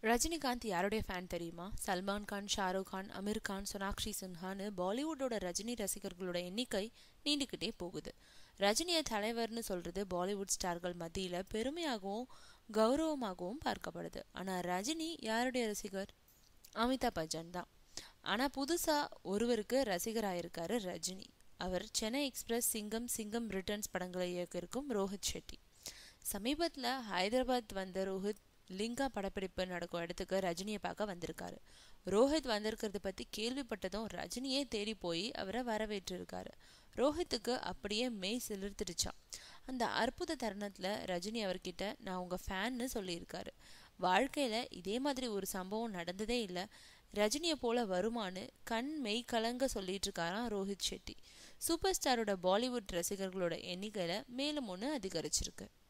ரஜினிகாந்த் யாருடைய ஃபேன் தெரியுமா சல்மான் கான் ஷாருக் கான் அமீர் கான் சோனாக்ஷி சின்ஹான்னு பாலிவுட்டோட ரஜினி ரசிகர்களோட எண்ணிக்கை நீண்டுக்கிட்டே போகுது ரஜினியை தலைவர்னு சொல்றது பாலிவுட் ஸ்டார்கள் மத்தியில பெருமையாகவும் கௌரவமாகவும் பார்க்கப்படுது ஆனா ரஜினி யாருடைய ரசிகர் அமிதாப் பச்சன் தான் ஆனா புதுசா ஒருவருக்கு ரசிகராயிருக்காரு ரஜினி அவர் சென்னை எக்ஸ்பிரஸ் சிங்கம் சிங்கம் ரிட்டர்ன்ஸ் படங்களை இயக்கியிருக்கும் ரோஹித் ஷெட்டி சமீபத்தில் ஹைதராபாத் வந்த ரோஹித் லிங்கா படப்பிடிப்பு நடக்கும் இடத்துக்கு ரஜினியை பார்க்க வந்திருக்காரு ரோஹித் வந்திருக்கிறத பற்றி கேள்விப்பட்டதும் ரஜினியே தேடி போய் அவரை வரவேற்றிருக்காரு ரோஹித்துக்கு அப்படியே மெய் சிலிர்த்துடுச்சான் அந்த அற்புத தருணத்தில் ரஜினி அவர்கிட்ட நான் உங்கள் ஃபேன்னு சொல்லியிருக்காரு வாழ்க்கையில் இதே மாதிரி ஒரு சம்பவம் நடந்ததே இல்லை ரஜினியை போல வருமானு கண் மெய் கலங்க சொல்லிட்டு இருக்காராம் ரோஹித் ஷெட்டி சூப்பர் ஸ்டாரோட பாலிவுட் ரசிகர்களோட எண்ணிக்கையில் மேலும் ஒன்று அதிகரிச்சிருக்கு